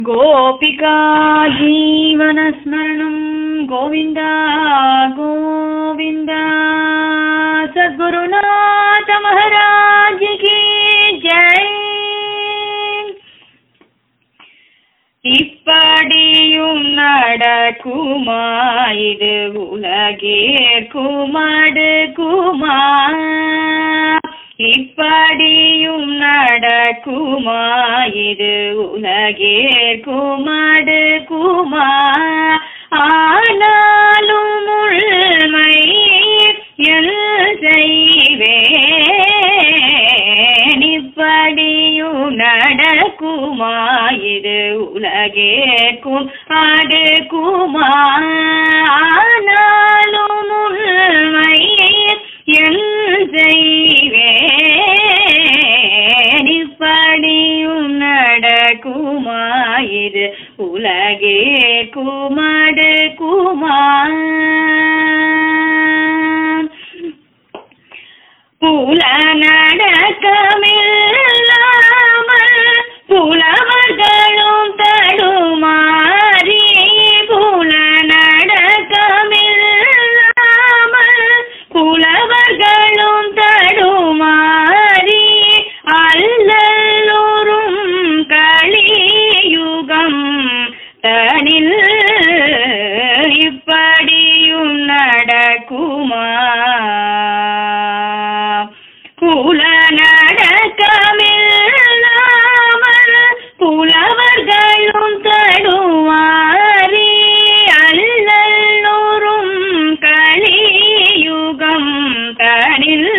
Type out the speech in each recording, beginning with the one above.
गोपिका जीवनस्मरणं गोविन्द गोविन्द सद्गुरुनाथ महाराज की जय இப்படியும் நடக்குமா இது உலகேற்கும் அடுக்குமா இப்படியும் நடக்குமா இது உலகேற்கும் அடுக்குமா ஆனாலும் உண்மை எல் செய்வேன் இப்படியும் நடக்குமா இது உலகேற்கும் அடுக்குமா ஆனாலும் உண்மை என் செய்வேன் இப்படியும் நடக்குமா இது உலகேற்கும் அடுக்குமா புல நடக்கமில்லாமல் புலவர்களும் தடுமாறி புல நடக்கமில்லாமல் புலவர்களும் தடுமாறி அல்லலோரும் கலியுகம் தனில் இப்படியும் நடக்குமா குல நடக்கமில்லாமல் புலவர்களும் தடுவாரி அல்லல்லோரும் கலியுகம் தனில்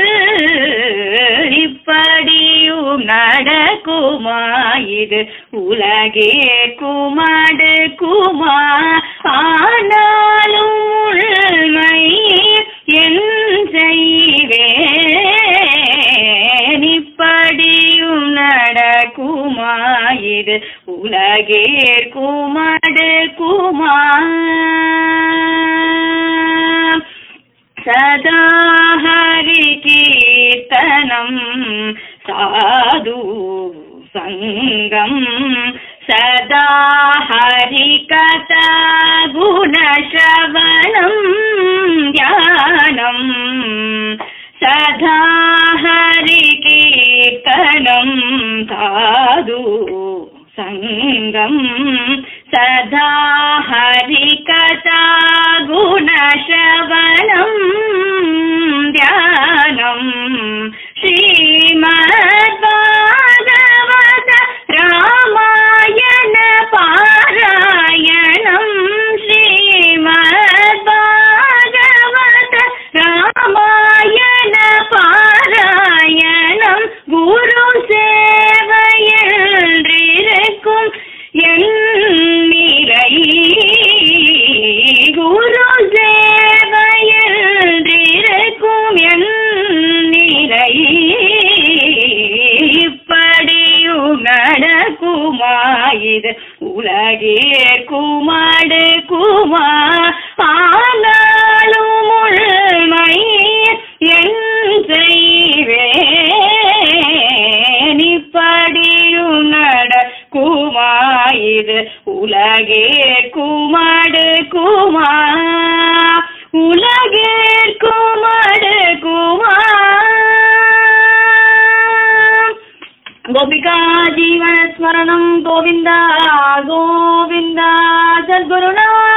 இப்படியும் நடக்குமா இது உலகேற்கும் அடுக்குமா ஆனாலும் உண்மை என் செய்வேன் இப்படியும் நடக்குமா இது உலகேற்கும் அடுக்குமா சதா ஹரி கீர்த்தனம் சாது சங்கம் சதா ஹரி கதா குணசவனம் தியானம் சதா ஹரி கீர்த்தனம் சாது சங்கம் சதா ஹரி கதா குணசவனம் தியானம் ஸ்ரீமத் பாகவத ராமாயண பாராயணம் ஸ்ரீமத் பாகவத ராமாயண பாராயணம் குரு சேவையன்றிருக்கும் என் நிறை குரு சேவையன்றிருக்கும் என் நிறை இப்படியும் நடக்குமா இது உலகேற்கும் அடுக்குமா ஆனாலும் உண்மை என் செய்வேன் இப்படியும் நடக்குமா இது உலகேற்கும் அடுக்குமா உலகேற்கும் அடுக்குமா गोपिका जीवन स्मरणं गोविन्द गोविन्द सद्गुरुनाथ